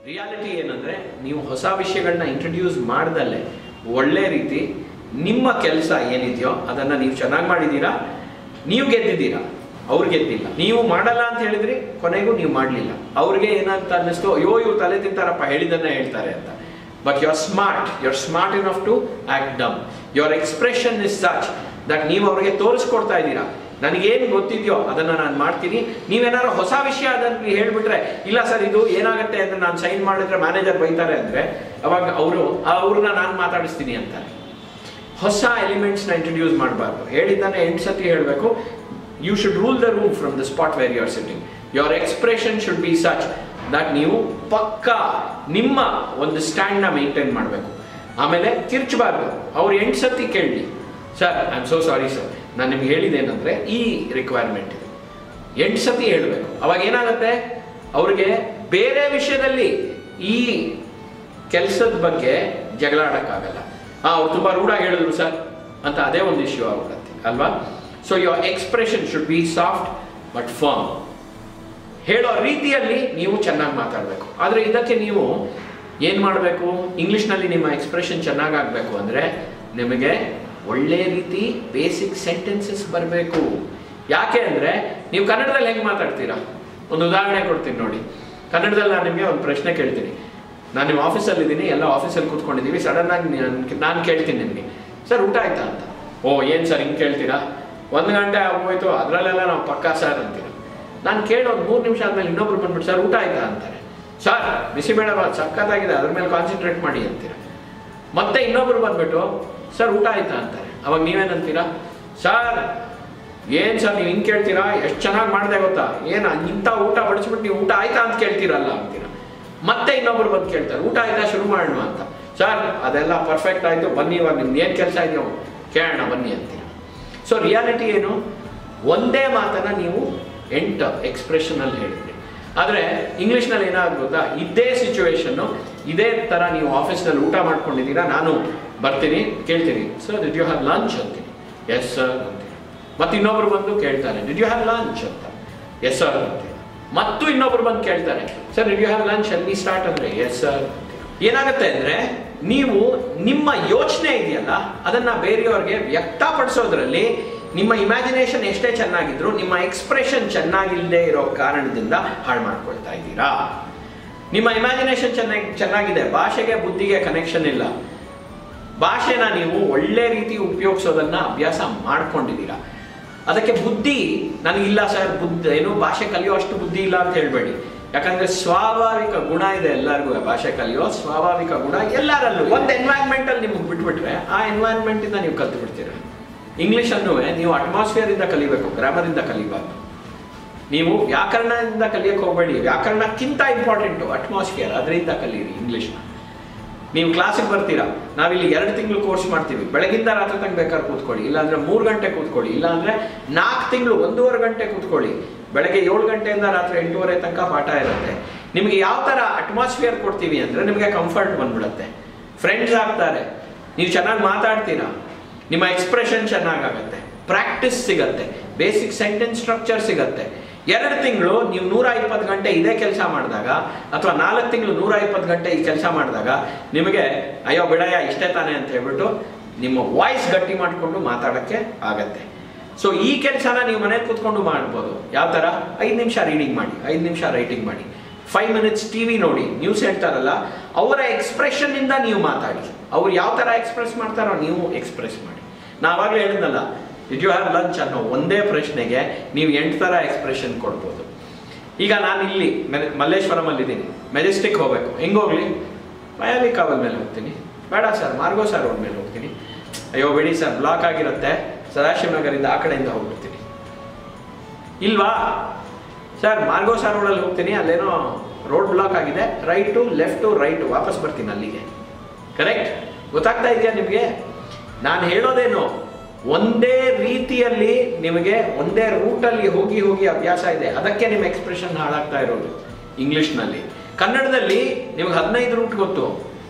Reality ಏನಂದ್ರೆ ನೀವು ಹೊಸ ವಿಷಯಗಳನ್ನ ಇಂಟ್ರಡ್ಯೂಸ್ ಮಾಡ್ದಲ್ಲೇ ಒಳ್ಳೆ ರೀತಿ ನಿಮ್ಮ ಕೆಲಸ ಏನಿದೆಯೋ ಅದನ್ನ ನೀವು ಚೆನ್ನಾಗಿ ಮಾಡಿದ್ದೀರಾ ನೀವು ಗೆದ್ದಿದ್ದೀರಾ ಅವ್ರು ಗೆದ್ದಿಲ್ಲ ನೀವು ಮಾಡಲ್ಲ ಅಂತ ಹೇಳಿದ್ರಿ ಕೊನೆಗೂ ನೀವು ಮಾಡಲಿಲ್ಲ ಅವ್ರಿಗೆ ಏನಂತ ಅನ್ನಿಸ್ತು ಅಯ್ಯೋ ಇವ್ರು ತಲೆ ತಿಂತಾರಪ್ಪ ಹೇಳಿದನ್ನ ಹೇಳ್ತಾರೆ ಅಂತ but you are smart you are smart enough to act dumb your expression is such that ನೀವು ಅವ್ರಿಗೆ ತೋರಿಸ್ಕೊಡ್ತಾ ಇದ್ದೀರಾ ನನಗೇನು ಗೊತ್ತಿದೆಯೋ ಅದನ್ನ ನಾನು ಮಾಡ್ತೀನಿ ನೀವೇನಾದ್ರು ಹೊಸ ವಿಷಯ ಅದನ್ನು ಹೇಳ್ಬಿಟ್ರೆ ಇಲ್ಲ ಸರ್ ಇದು ಏನಾಗುತ್ತೆ ಅಂದ್ರೆ ನಾನು ಸೈನ್ ಮಾಡಿದ್ರೆ ಮ್ಯಾನೇಜರ್ ಬೈತಾರೆ ಅಂದ್ರೆ ಅವಾಗ ಅವರು ಅವ್ರನ್ನ ನಾನು ಮಾತಾಡಿಸ್ತೀನಿ ಅಂತಾರೆ ಹೊಸ ಎಲಿಮೆಂಟ್ಸ್ನ ಇಂಟ್ರಡ್ಯೂಸ್ ಮಾಡಬಾರ್ದು ಹೇಳಿದ್ದಾನೆ ಎಂಟು ಸತಿ ಹೇಳಬೇಕು you should rule the room from the spot where you are sitting your expression should be such that ನೀವು ಪಕ್ಕ ನಿಮ್ಮ ಒಂದು ಸ್ಟ್ಯಾಂಡ್ನ ಮೇಂಟೈನ್ ಮಾಡಬೇಕು ಆಮೇಲೆ ಕಿರ್ಚಬಾರ್ದು ಅವ್ರು ಎಂಟು ಸತಿ ಕೇಳಲಿ sir I am so sorry sir ನಾನು ನಿಮ್ಗೆ ಹೇಳಿದ್ದೇನೆಂದ್ರೆ ಈ ರಿಕ್ವೈರ್ಮೆಂಟ್ ಇದೆ ಎಂಟು ಸತಿ ಹೇಳಬೇಕು ಅವಾಗ ಏನಾಗುತ್ತೆ ಅವ್ರಿಗೆ ಬೇರೆ ವಿಷಯದಲ್ಲಿ ಈ ಕೆಲಸದ ಬಗ್ಗೆ ಜಗಳ ಆಡೋಕ್ಕಾಗಲ್ಲ ಆ ಅವ್ರು ತುಂಬ ರೂಢಾಗಿ ಹೇಳಿದ್ರು ಸರ್ ಅಂತ ಅದೇ ಒಂದು ಇಶ್ಯೂ ಆಗ್ಬಿಡುತ್ತೆ ಅಲ್ವಾ so your expression should be soft but firm ಹೇಳೋ ರೀತಿಯಲ್ಲಿ ನೀವು ಚೆನ್ನಾಗಿ ಮಾತಾಡಬೇಕು ಆದರೆ ಇದಕ್ಕೆ ನೀವು ಏನು ಮಾಡಬೇಕು ಇಂಗ್ಲೀಷ್ನಲ್ಲಿ ನಿಮ್ಮ ಎಕ್ಸ್ಪ್ರೆಷನ್ ಚೆನ್ನಾಗಾಗಬೇಕು ಅಂದರೆ ನಿಮಗೆ ಒಳ್ಳೆ ರೀತಿ ಬೇಸಿಕ್ ಸೆಂಟೆನ್ಸಸ್ ಬರಬೇಕು ಯಾಕೆ ಅಂದರೆ ನೀವು ಕನ್ನಡದಲ್ಲಿ ಹೆಂಗೆ ಮಾತಾಡ್ತೀರಾ ಒಂದು ಉದಾಹರಣೆ ಕೊಡ್ತೀನಿ ನೋಡಿ ಕನ್ನಡದಲ್ಲಿ ನಾನು ನಿಮಗೆ ಒಂದು ಪ್ರಶ್ನೆ ಕೇಳ್ತೀನಿ ನಾನು ನಿಮ್ಮ ಆಫೀಸಲ್ಲಿ ಇದ್ದೀನಿ ಎಲ್ಲ ಆಫೀಸಲ್ಲಿ ಕೂತ್ಕೊಂಡಿದ್ದೀವಿ ಸಡನ್ ಆಗಿ ನಾನು ಕೇಳ್ತೀನಿ ನಿಮಗೆ ಸರ್ ಊಟ ಆಯ್ತಾ ಅಂತ ಓ ಏನು ಸರ್ ಹಿಂಗೆ ಕೇಳ್ತೀರಾ ಒಂದು ಗಂಟೆ ಆಗೋಯ್ತು ಅದರಲ್ಲೆಲ್ಲ ನಾವು ಪಕ್ಕಾ ಸರ್ ಅಂತೀರ ನಾನು ಕೇಳೋ ಒಂದು ಮೂರು ನಿಮಿಷ ಆದ್ಮೇಲೆ ಇನ್ನೊಬ್ರು ಬಂದ್ಬಿಟ್ಟು ಸರ್ ಊಟ ಆಯ್ತಾ ಅಂತಾರೆ ಸರ್ ಬಿಸಿಬೇಡಬಾರ್ದು ಸಖತ್ತಾಗಿದೆ ಅದ್ರ ಮೇಲೆ ಕಾನ್ಸಂಟ್ರೇಟ್ ಮಾಡಿ ಅಂತೀರ ಮತ್ತೆ ಇನ್ನೊಬ್ರು ಬಂದ್ಬಿಟ್ಟು ಸರ್ ಊಟ ಆಯ್ತಾ ಅಂತಾರೆ ಅವಾಗ ನೀವೇನಂತೀರಾ ಸರ್ ಏನ್ ಸರ್ ನೀವು ಹಿಂಗೆ ಕೇಳ್ತೀರಾ ಎಷ್ಟು ಚೆನ್ನಾಗಿ ಮಾಡಿದೆ ಗೊತ್ತಾ ಏನು ಇಂಥ ಊಟ ಬಡಿಸ್ಬಿಟ್ಟು ನೀವು ಊಟ ಆಯ್ತಾ ಅಂತ ಕೇಳ್ತೀರಲ್ಲ ಅಂತೀರಾ ಮತ್ತೆ ಇನ್ನೊಬ್ರು ಬಂದು ಕೇಳ್ತಾರೆ ಊಟ ಆಯ್ತಾ ಶುರು ಮಾಡೋಣ ಅಂತ ಸರ್ ಅದೆಲ್ಲ ಪರ್ಫೆಕ್ಟ್ ಆಯ್ತು ಬನ್ನಿ ಇವಾಗ ನಿಮ್ದು ಏನು ಕೆಲಸ ಇದೆಯೋ ಕೇಳೋಣ ಬನ್ನಿ ಅಂತೀರ ಸೊ ರಿಯಾಲಿಟಿ ಏನು ಒಂದೇ ಮಾತನ್ನ ನೀವು ಎಂಟು ಎಕ್ಸ್ಪ್ರೆಷನಲ್ಲಿ ಹೇಳಿದ್ರಿ ಆದರೆ ಇಂಗ್ಲೀಷ್ನಲ್ಲಿ ಏನಾದ್ರು ಗೊತ್ತಾ ಇದೇ ಸಿಚುವೇಶನ್ನು ಇದೇ ಥರ ನೀವು ಆಫೀಸ್ನಲ್ಲಿ ಊಟ ಮಾಡ್ಕೊಂಡಿದ್ದೀರಾ ನಾನು ಬರ್ತೀನಿ ಕೇಳ್ತೀನಿ sir did you have lunch ಅಂತೀನಿ ಎಸ್ ಸರ್ ಅಂತೀನಿ ಮತ್ತೆ ಇನ್ನೊಬ್ರು ಬಂದು ಕೇಳ್ತಾರೆ ಡಿಡ್ ಯು ಹ್ಯಾವ್ ಲಂಚ್ ಅಂತ ಎಸ್ ಸರ್ ಅಂತೀನಿ ಮತ್ತು ಇನ್ನೊಬ್ರು ಬಂದು ಕೇಳ್ತಾರೆ sir did you have lunch ಅಲ್ಲಿ ಸ್ಟಾರ್ಟ್ ಅಂದರೆ ಎಸ್ ಸರ್ ಏನಾಗುತ್ತೆ ಅಂದರೆ ನೀವು ನಿಮ್ಮ ಯೋಚನೆ ಇದೆಯಲ್ಲ ಅದನ್ನ ಬೇರೆಯವ್ರಿಗೆ ವ್ಯಕ್ತಪಡಿಸೋದ್ರಲ್ಲಿ ನಿಮ್ಮ ಇಮ್ಯಾಜಿನೇಷನ್ ಎಷ್ಟೇ ಚೆನ್ನಾಗಿದ್ರು ನಿಮ್ಮ ಎಕ್ಸ್ಪ್ರೆಷನ್ ಚೆನ್ನಾಗಿಲ್ಲದೆ ಇರೋ ಕಾರಣದಿಂದ ಹಾಳು ಮಾಡ್ಕೊಳ್ತಾ ಇದ್ದೀರಾ ನಿಮ್ಮ ಇಮ್ಯಾಜಿನೇಷನ್ ಚೆನ್ನಾಗಿ ಚೆನ್ನಾಗಿದೆ ಭಾಷೆಗೆ ಬುದ್ಧಿಗೆ ಕನೆಕ್ಷನ್ ಇಲ್ಲ ಭಾಷೆನ ನೀವು ಒಳ್ಳೆ ರೀತಿ ಉಪಯೋಗಿಸೋದನ್ನ ಅಭ್ಯಾಸ ಮಾಡ್ಕೊಂಡಿದ್ದೀರಾ ಅದಕ್ಕೆ ಬುದ್ಧಿ ನನಗಿಲ್ಲ ಸರ್ ಬುದ್ಧಿ ಏನು ಭಾಷೆ ಕಲಿಯೋ ಅಷ್ಟು ಬುದ್ಧಿ ಇಲ್ಲ ಅಂತ ಹೇಳ್ಬೇಡಿ ಯಾಕಂದ್ರೆ ಸ್ವಾಭಾವಿಕ ಗುಣ ಇದೆ ಎಲ್ಲರಿಗೂ ಭಾಷೆ ಕಲಿಯೋ ಸ್ವಾಭಾವಿಕ ಗುಣ ಎಲ್ಲರಲ್ಲೂ ಒಂದು ಎನ್ವೈರ್ಮೆಂಟ್ ಅಲ್ಲಿ ನಿಮ್ಗೆ ಬಿಟ್ಬಿಟ್ರೆ ಆ ಎನ್ವೈರ್ಮೆಂಟ್ ಇಂದ ನೀವು ಕಲ್ತು ಬಿಡ್ತೀರಾ ಇಂಗ್ಲಿಷ್ ಅನ್ನು ನೀವು ಅಟ್ಮಾಸ್ಫಿಯರ್ ಇಂದ ಕಲಿಬೇಕು ಗ್ರಾಮರ್ ಇಂದ ಕಲಿಬಾರ್ದು ನೀವು ವ್ಯಾಕರಣದಿಂದ ಕಲಿಯಕ್ಕೆ ಹೋಗಬೇಡಿ ವ್ಯಾಕರಣಕ್ಕಿಂತ ಇಂಪಾರ್ಟೆಂಟು ಅಟ್ಮಾಸ್ಫಿಯರ್ ಅದರಿಂದ ಕಲೀರಿ ಇಂಗ್ಲಿಷ್ನ ನೀವು ಕ್ಲಾಸಿಗೆ ಬರ್ತೀರಾ ನಾವಿಲ್ಲಿ ಎರಡು ತಿಂಗಳು ಕೋರ್ಸ್ ಮಾಡ್ತೀವಿ ಬೆಳಗಿಂದ ರಾತ್ರಿ ತನಕ ಬೇಕಾದ್ರೆ ಕೂತ್ಕೊಳ್ಳಿ ಇಲ್ಲಾಂದ್ರೆ ಮೂರು ಗಂಟೆ ಕೂತ್ಕೊಳ್ಳಿ ಇಲ್ಲಾಂದ್ರೆ ನಾಲ್ಕು ತಿಂಗಳು ಒಂದೂವರೆ ಗಂಟೆ ಕೂತ್ಕೊಳ್ಳಿ ಬೆಳಗ್ಗೆ ಏಳು ಗಂಟೆಯಿಂದ ರಾತ್ರಿ ಎಂಟೂವರೆ ತನಕ ಪಾಠ ಇರುತ್ತೆ ನಿಮಗೆ ಯಾವ ಥರ ಅಟ್ಮಾಸ್ಫಿಯರ್ ಕೊಡ್ತೀವಿ ಅಂದರೆ ನಿಮಗೆ ಕಂಫರ್ಟ್ ಬಂದ್ಬಿಡುತ್ತೆ ಫ್ರೆಂಡ್ಸ್ ಆಗ್ತಾರೆ ನೀವು ಚೆನ್ನಾಗಿ ಮಾತಾಡ್ತೀರಾ ನಿಮ್ಮ ಎಕ್ಸ್ಪ್ರೆಷನ್ ಚೆನ್ನಾಗಾಗತ್ತೆ ಪ್ರಾಕ್ಟೀಸ್ ಸಿಗತ್ತೆ ಬೇಸಿಕ್ ಸೆಂಟೆನ್ಸ್ ಸ್ಟ್ರಕ್ಚರ್ ಸಿಗತ್ತೆ ಎರಡು ತಿಂಗಳು ನೀವು ನೂರ ಇಪ್ಪತ್ತು ಗಂಟೆ ಇದೇ ಕೆಲಸ ಮಾಡಿದಾಗ ಅಥವಾ ನಾಲ್ಕು ತಿಂಗಳು ನೂರ ಇಪ್ಪತ್ತು ಗಂಟೆ ಈ ಕೆಲಸ ಮಾಡಿದಾಗ ನಿಮಗೆ ಅಯ್ಯೋ ಬಿಡಯ್ಯ ಇಷ್ಟೇ ತಾನೆ ಅಂತ ಹೇಳ್ಬಿಟ್ಟು ನಿಮ್ಮ ವಾಯ್ಸ್ ಗಟ್ಟಿ ಮಾಡಿಕೊಂಡು ಮಾತಾಡೋಕ್ಕೆ ಆಗತ್ತೆ ಸೊ ಈ ಕೆಲಸನ ನೀವು ಮನೇಲಿ ಕೂತ್ಕೊಂಡು ಮಾಡ್ಬೋದು ಯಾವ ಥರ ಐದು ನಿಮಿಷ ರೀಡಿಂಗ್ ಮಾಡಿ ಐದು ನಿಮಿಷ ರೈಟಿಂಗ್ ಮಾಡಿ ಫೈವ್ ಮಿನಿಟ್ಸ್ ಟಿ ವಿ ನೋಡಿ ನ್ಯೂಸ್ ಹೇಳ್ತಾರಲ್ಲ ಅವರ ಎಕ್ಸ್ಪ್ರೆಷನ್ ಇಂದ ನೀವು ಮಾತಾಡಿ ಅವ್ರು ಯಾವ ಥರ ಎಕ್ಸ್ಪ್ರೆಸ್ ಮಾಡ್ತಾರೋ ನೀವು ಎಕ್ಸ್ಪ್ರೆಸ್ ಮಾಡಿ ನಾವಾಗಲೇ ಹೇಳಿದ್ನಲ್ಲ ಡಿಡ್ ಯು ಹ್ಯಾವ್ ಲಂಚ್ ಅನ್ನೋ ಒಂದೇ ಪ್ರಶ್ನೆಗೆ ನೀವು ಎಂಟು ಥರ ಎಕ್ಸ್ಪ್ರೆಷನ್ ಕೊಡ್ಬೋದು ಈಗ ನಾನು ಇಲ್ಲಿ ಮೆ- ಮಲ್ಲೇಶ್ವರಮಲ್ಲಿ ಇದ್ದೀನಿ ಮೆಜೆಸ್ಟಿಕ್ ಹೋಗಬೇಕು ಹೆಂಗೆ ಹೋಗ್ಲಿ ಮಯಾಲಿ ಕಾವಲ್ ಮೇಲೆ ಹೋಗ್ತೀನಿ ಬೇಡ ಸರ್ ಮಾರ್ಗೋ ಸರ್ ರೋಡ್ ಮೇಲೆ ಹೋಗ್ತೀನಿ ಅಯ್ಯೋ ಬಿಡಿ ಸರ್ ಬ್ಲಾಕ್ ಆಗಿರುತ್ತೆ ಸದಾಶಿವನಗರಿಂದ ಆ ಕಡೆಯಿಂದ ಹೋಗ್ಬಿಡ್ತೀನಿ ಇಲ್ವಾ ಸರ್ ಮಾರ್ಗೋ ಸರ್ ರೋಡಲ್ಲಿ ಹೋಗ್ತೀನಿ ಅಲ್ಲೇನೋ ರೋಡ್ ಬ್ಲಾಕ್ ಆಗಿದೆ ರೈಟು ಲೆಫ್ಟು ರೈಟು ವಾಪಸ್ ಬರ್ತೀನಿ ಅಲ್ಲಿಗೆ ಕರೆಕ್ಟ್ ಗೊತ್ತಾಗ್ತಾ ಇದೆಯಾ ನಿಮಗೆ ನಾನು ಹೇಳೋದೇನು ಒಂದೇ ರೀತಿಯಲ್ಲಿ ನಿಮಗೆ ಒಂದೇ ರೂಟಲ್ಲಿ ಹೋಗಿ ಹೋಗಿ ಅಭ್ಯಾಸ ಇದೆ ಅದಕ್ಕೆ ನಿಮ್ಮ ಎಕ್ಸ್ಪ್ರೆಷನ್ ಹಾಳಾಗ್ತಾ ಇರೋದು ಇಂಗ್ಲಿಷ್ನಲ್ಲಿ ಕನ್ನಡದಲ್ಲಿ ನಿಮಗೆ ಹದಿನೈದು ರೂಟ್ ಗೊತ್ತು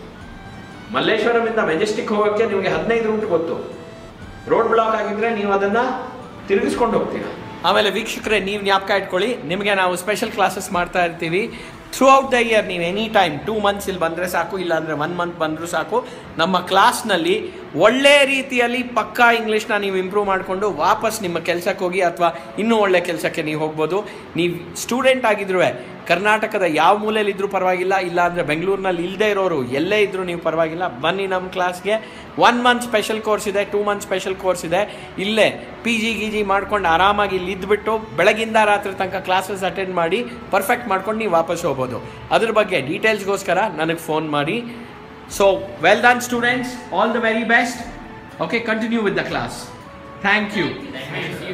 ಮಲ್ಲೇಶ್ವರಮಿಂದ ಮೆಜೆಸ್ಟಿಕ್ ಹೋಗೋಕ್ಕೆ ನಿಮಗೆ ಹದಿನೈದು ರೂಟ್ ಗೊತ್ತು ರೋಡ್ ಬ್ಲಾಕ್ ಆಗಿದ್ರೆ ನೀವು ಅದನ್ನ ತಿರುಗಿಸ್ಕೊಂಡು ಹೋಗ್ತೀರಾ ಆಮೇಲೆ ವೀಕ್ಷಕರೇ ನೀವು ಜ್ಞಾಪಕ ಇಟ್ಕೊಳ್ಳಿ ನಿಮಗೆ ನಾವು ಸ್ಪೆಷಲ್ ಕ್ಲಾಸಸ್ ಮಾಡ್ತಾ ಇರ್ತೀವಿ ಥ್ರೂ ಔಟ್ ದ ಇಯರ್ ನೀವು ಎನಿ ಟೈಮ್ ಟೂ ಮಂತ್ಸ್ ಇಲ್ಲಿ ಬಂದರೆ ಸಾಕು ಇಲ್ಲಾಂದರೆ ಒನ್ ಮಂತ್ ಬಂದರೂ ಸಾಕು ನಮ್ಮ ಕ್ಲಾಸ್ನಲ್ಲಿ ಒಳ್ಳೆ ರೀತಿಯಲ್ಲಿ ಪಕ್ಕಾ ಇಂಗ್ಲೀಷ್ನ ನೀವು ಇಂಪ್ರೂವ್ ಮಾಡಿಕೊಂಡು ವಾಪಸ್ ನಿಮ್ಮ ಕೆಲಸಕ್ಕೆ ಹೋಗಿ ಅಥವಾ ಇನ್ನೂ ಒಳ್ಳೆ ಕೆಲಸಕ್ಕೆ ನೀವು ಹೋಗ್ಬೋದು ನೀವು ಸ್ಟೂಡೆಂಟ್ ಆಗಿದ್ರೂ ಕರ್ನಾಟಕದ ಯಾವ ಮೂಲೆಯಲ್ಲಿ ಇದ್ರೂ ಪರವಾಗಿಲ್ಲ ಇಲ್ಲ ಅಂದರೆ ಬೆಂಗಳೂರಿನಲ್ಲಿ ಇಲ್ಲದೆ ಇರೋರು ಎಲ್ಲೇ ಇದ್ದರೂ ನೀವು ಪರವಾಗಿಲ್ಲ ಬನ್ನಿ ನಮ್ಮ ಕ್ಲಾಸ್ಗೆ ಒನ್ ಮಂತ್ ಸ್ಪೆಷಲ್ ಕೋರ್ಸ್ ಇದೆ ಟೂ ಮಂತ್ ಸ್ಪೆಷಲ್ ಕೋರ್ಸ್ ಇದೆ ಇಲ್ಲೇ ಪಿ ಜಿ ಗಿ ಜಿ ಮಾಡ್ಕೊಂಡು ಆರಾಮಾಗಿ ಇಲ್ಲಿ ಇದ್ಬಿಟ್ಟು ಬೆಳಗಿಂದ ರಾತ್ರಿ ತನಕ ಕ್ಲಾಸಸ್ ಅಟೆಂಡ್ ಮಾಡಿ ಪರ್ಫೆಕ್ಟ್ ಮಾಡ್ಕೊಂಡು ನೀವು ವಾಪಸ್ ಹೋಗ್ಬೋದು ಅದ್ರ ಬಗ್ಗೆ ಡೀಟೇಲ್ಸ್ಗೋಸ್ಕರ ನನಗೆ ಫೋನ್ ಮಾಡಿ so well done students all the very best okay continue with the class thank you Thank you.